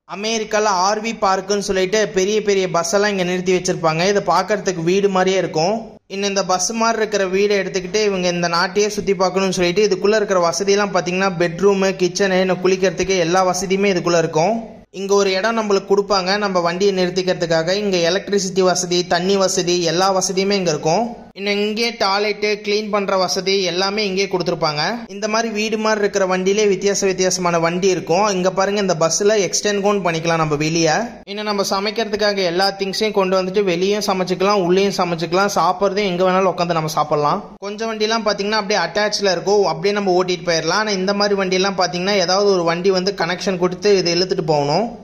அமெரிக்கால ஆர்வி பார்க்குன்னு சொல்லிட்டு பெரிய பெரிய பஸ் எல்லாம் இங்க நிறுத்தி வச்சிருப்பாங்க இதை பார்க்கறதுக்கு வீடு மாதிரியே இருக்கும் இன்னும் இந்த பஸ் மாதிரி இருக்கிற வீடை எடுத்துக்கிட்டு இவங்க இந்த நாட்டையே சுத்தி பார்க்கணும்னு சொல்லிட்டு இதுக்குள்ள இருக்கிற வசதியெல்லாம் பாத்தீங்கன்னா பெட்ரூமு கிச்சனு இன்னும் குளிக்கிறதுக்கு எல்லா வசதியுமே இதுக்குள்ள இருக்கும் இங்க ஒரு இடம் நம்மளுக்கு கொடுப்பாங்க நம்ம வண்டியை நிறுத்திக்கிறதுக்காக இங்க எலக்ட்ரிசிட்டி வசதி தண்ணி வசதி எல்லா வசதியுமே இங்க இருக்கும் இன்னும் இங்கே டாய்லெட்டு க்ளீன் பண்ற வசதி எல்லாமே இங்கே கொடுத்துருப்பாங்க இந்த மாதிரி வீடு மாதிரி இருக்கிற வண்டியிலே வித்தியாச வித்தியாசமான வண்டி இருக்கும் இங்க பாருங்க இந்த பஸ்ல எக்ஸ்டெண்ட் கூட பண்ணிக்கலாம் நம்ம வெளியே இன்னும் நம்ம சமைக்கிறதுக்காக எல்லா திங்ஸையும் கொண்டு வந்துட்டு வெளியும் சமைச்சுக்கலாம் உள்ளேயும் சமைச்சுக்கலாம் சாப்பிட்றதையும் எங்க வேணாலும் உட்காந்து நம்ம சாப்பிடலாம் கொஞ்சம் வண்டிலாம் பாத்தீங்கன்னா அப்படியே அட்டாச்ல இருக்கும் அப்படியே நம்ம ஓட்டிட்டு போயிடலாம் ஆனா இந்த மாதிரி வண்டியெல்லாம் பாத்தீங்கன்னா ஏதாவது ஒரு வண்டி வந்து கனெக்ஷன் கொடுத்து இதை இழுத்துட்டு போகணும்